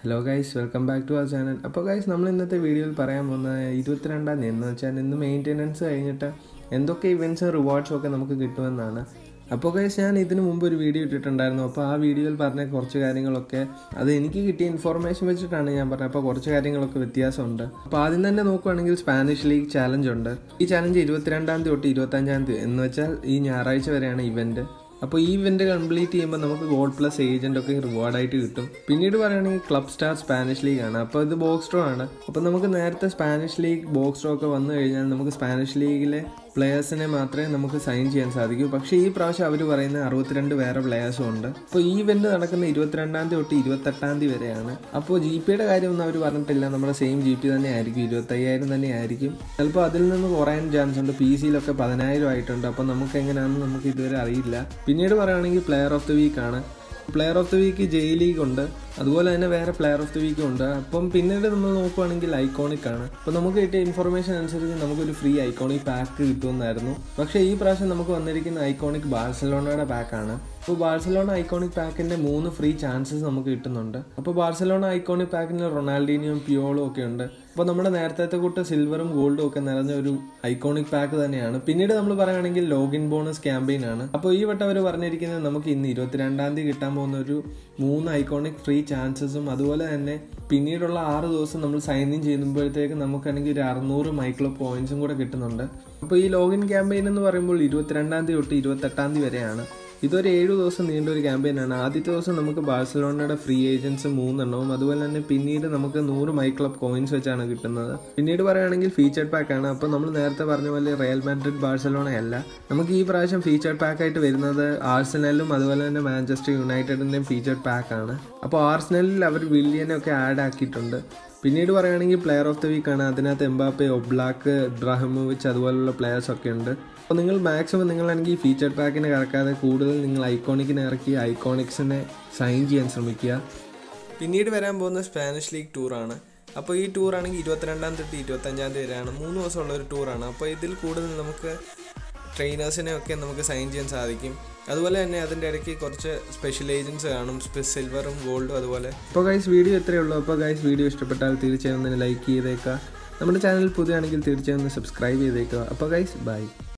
hello guys welcome back to our channel അപ്പോൾ guys നമ്മൾ ഇന്നത്തെ വീഡിയോയിൽ പറയാൻ പോകുന്ന ഇരുപത്തിരണ്ടാം തീയതി എന്ന് വെച്ചാൽ ഇന്ന് മെയിൻ്റെനൻസ് കഴിഞ്ഞിട്ട് എന്തൊക്കെ ഇവൻറ്റ്സും റിവാർഡ്സും ഒക്കെ നമുക്ക് കിട്ടുമെന്നാണ് അപ്പോൾ ഗൈസ് ഞാൻ ഇതിനു മുമ്പ് ഒരു വീഡിയോ ഇട്ടിട്ടുണ്ടായിരുന്നു അപ്പോൾ ആ വീഡിയോയിൽ പറഞ്ഞ കുറച്ച് കാര്യങ്ങളൊക്കെ അത് എനിക്ക് കിട്ടിയ ഇൻഫോർമേഷൻ വെച്ചിട്ടാണ് ഞാൻ പറഞ്ഞത് അപ്പോൾ കുറച്ച് കാര്യങ്ങളൊക്കെ വ്യത്യാസമുണ്ട് അപ്പോൾ ആദ്യം തന്നെ നോക്കുവാണെങ്കിൽ സ്പാനിഷ് ലീഗ് ചാലഞ്ച് ഉണ്ട് ഈ ചാലഞ്ച് ഇരുപത്തിരണ്ടാം തീയതി തൊട്ട് ഇരുപത്തഞ്ചാം തീയതി എന്ന് വെച്ചാൽ ഈ ഞായറാഴ്ച വരെയാണ് ഇവൻറ്റ് അപ്പോൾ ഈ ഇവന്റ് കംപ്ലീറ്റ് ചെയ്യുമ്പോൾ നമുക്ക് ഗോൾഡ് പ്ലസ് ഏജന്റ് ഒക്കെ റിവാർഡായിട്ട് കിട്ടും പിന്നീട് പറയുകയാണെങ്കിൽ ക്ലബ് സ്റ്റാർ സ്പാനിഷ് ലീഗ് ആണ് അപ്പോൾ ഇത് ബോക്സ് ഡ്രോ ആണ് അപ്പോൾ നമുക്ക് നേരത്തെ സ്പാനിഷ് ലീഗ് ബോക്സ് ഡ്രോ ഒക്കെ വന്നു കഴിഞ്ഞാൽ നമുക്ക് സ്പാനിഷ് ലീഗിലെ പ്ലെയേഴ്സിനെ മാത്രമേ നമുക്ക് സൈൻ ചെയ്യാൻ സാധിക്കൂ പക്ഷേ ഈ പ്രാവശ്യം അവർ പറയുന്ന അറുപത്തിരണ്ട് വേറെ പ്ലെയേഴ്സും ഉണ്ട് അപ്പോൾ ഈ ഇവന്റ് നടക്കുന്ന ഇരുപത്തിരണ്ടാം തീയതി തൊട്ട് ഇരുപത്തെട്ടാം തീയതി വരെയാണ് അപ്പോൾ ജി പിയുടെ കാര്യമൊന്നും അവർ പറഞ്ഞിട്ടില്ല നമ്മുടെ സെയിം ജി പി തന്നെ ആയിരിക്കും ഇരുപത്തയ്യായിരം തന്നെ ആയിരിക്കും ചിലപ്പോൾ അതിൽ നിന്ന് കുറയാൻ ചാൻസ് ഉണ്ട് പി സിയിലൊക്കെ പതിനായിരം ആയിട്ടുണ്ട് അപ്പോൾ നമുക്ക് എങ്ങനെയാണെന്ന് നമുക്ക് ഇതുവരെ അറിയില്ല പിന്നീട് പറയുകയാണെങ്കിൽ പ്ലെയർ ഓഫ് ദി വീക്ക് ആണ് player of the week J League ഉണ്ട് അതുപോലെ തന്നെ വേറെ പ്ലെയർ ഓഫ് ദി വീക്ക് ഉണ്ട് അപ്പം പിന്നീട് നമ്മൾ നോക്കുവാണെങ്കിൽ ഐക്കോണിക് ആണ് അപ്പോൾ നമുക്ക് കിട്ടിയ ഇൻഫർമേഷൻ അനുസരിച്ച് നമുക്കൊരു ഫ്രീ ഐക്കോണിക് പാക്ക് കിട്ടുമെന്നായിരുന്നു പക്ഷേ ഈ പ്രാവശ്യം നമുക്ക് വന്നിരിക്കുന്ന ഐക്കോണിക് ബാഴ്സലോണയുടെ പാക്കാണ് അപ്പോൾ ബാഴ്സലോണ ഐക്കോണിക് പാക്കിന്റെ മൂന്ന് ഫ്രീ ചാൻസസ് നമുക്ക് കിട്ടുന്നുണ്ട് അപ്പോൾ ബാഴ്സലോണ ഐക്കോണിക് പാക്കിന് റൊണാൾഡീനിയും പിയോളും ഒക്കെ ഉണ്ട് അപ്പോൾ നമ്മുടെ നേരത്തെ കൂട്ട് സിൽവറും ഗോൾഡും ഒക്കെ നിറഞ്ഞ ഒരു ഐക്കോണിക് പാക്ക് തന്നെയാണ് പിന്നീട് നമ്മൾ പറയുകയാണെങ്കിൽ ലോഗിൻ ബോണസ് ക്യാമ്പയിൻ ആണ് അപ്പോൾ ഈ വട്ടം അവർ പറഞ്ഞിരിക്കുന്നത് നമുക്ക് ഇന്ന് ഇരുപത്തിരണ്ടാം തീയതി കിട്ടാൻ പോകുന്ന ഒരു മൂന്ന് ഐക്കോണിക് ഫ്രീ ചാൻസസും അതുപോലെ തന്നെ പിന്നീടുള്ള ആറ് ദിവസം നമ്മൾ സൈൻ ഇൻ ചെയ്യുമ്പോഴത്തേക്ക് നമുക്കാണെങ്കിൽ ഒരു അറുന്നൂറ് മൈക്രോ പോയിന്റ്സും കൂടെ കിട്ടുന്നുണ്ട് അപ്പോൾ ഈ ലോഗിൻ ക്യാമ്പയിൻ എന്ന് പറയുമ്പോൾ ഇരുപത്തിരണ്ടാം തീയതി തൊട്ട് ഇരുപത്തെട്ടാം തീയതി വരെയാണ് ഇതൊരു ഏഴു ദിവസം നീണ്ട ഒരു ക്യാമ്പയിനാണ് ആദ്യത്തെ ദിവസം നമുക്ക് ബാഴ്സലോണയുടെ ഫ്രീ ഏജൻസ് മൂന്നെണ്ണവും അതുപോലെ തന്നെ പിന്നീട് നമുക്ക് നൂറ് മൈ ക്ലബ് കോയിൻസ് വെച്ചാണ് കിട്ടുന്നത് പിന്നീട് പറയുകയാണെങ്കിൽ ഫീച്ചർഡ് പാക്ക് ആണ് അപ്പോൾ നമ്മൾ നേരത്തെ പറഞ്ഞ പോലെ റയൽ മാഡ്രിഡ് ബാഴ്സലോണ അല്ല നമുക്ക് ഈ പ്രാവശ്യം ഫീച്ചർഡ് പാക്ക് ആയിട്ട് വരുന്നത് ആഴ്സണലും അതുപോലെ തന്നെ മാഞ്ചസ്റ്റർ യുണൈറ്റഡിൻ്റെയും ഫീച്ചർഡ് പാക്ക് ആണ് അപ്പോൾ ആഴ്സണലിൽ അവർ വില്യനെ ഒക്കെ ആഡ് ആക്കിയിട്ടുണ്ട് പിന്നീട് പറയുകയാണെങ്കിൽ പ്ലെയർ ഓഫ് ദ വീക്ക് ആണ് അതിനകത്ത് എംബാപ്പെ ഒബ്ലാക്ക് ഇബ്രാഹിമോവിച്ച് അതുപോലുള്ള പ്ലെയേഴ്സ് ഒക്കെ ഉണ്ട് അപ്പോൾ നിങ്ങൾ മാക്സിമം നിങ്ങളാണെങ്കിൽ ഫീച്ചർ പാക്കിനെ ഇറക്കാതെ കൂടുതൽ നിങ്ങൾ ഐക്കോണിക്കിനെ ഇറക്കി ഐക്കോണിക്സിനെ സൈൻ ചെയ്യാൻ ശ്രമിക്കുക പിന്നീട് വരാൻ പോകുന്ന സ്പാനിഷ് ലീഗ് ടൂറാണ് അപ്പോൾ ഈ ടൂർ ആണെങ്കിൽ ഇരുപത്തിരണ്ടാം തൊട്ട് ഇരുപത്തഞ്ചാം തീയതി വരെയാണ് മൂന്ന് ദിവസമുള്ള ഒരു ടൂറാണ് അപ്പോൾ ഇതിൽ കൂടുതൽ നമുക്ക് ട്രെയിനേഴ്സിനെ ഒക്കെ നമുക്ക് സൈൻ ചെയ്യാൻ സാധിക്കും അതുപോലെ തന്നെ അതിൻ്റെ ഇടയ്ക്ക് കുറച്ച് സ്പെഷ്യൽ ഏജൻസ് കാണും സിൽവറും ഗോൾഡും അതുപോലെ അപ്പോൾ ഗൈസ് വീഡിയോ ഇത്രയേ ഉള്ളൂ അപ്പോൾ ഗൈസ് വീഡിയോ ഇഷ്ടപ്പെട്ടാൽ തീർച്ചയായും ഒന്ന് ലൈക്ക് ചെയ്തേക്കുക നമ്മുടെ ചാനൽ പുതിയാണെങ്കിൽ തീർച്ചയായും ഒന്ന് സബ്സ്ക്രൈബ് ചെയ്തേക്കുക അപ്പോൾ ഗൈസ് ബൈ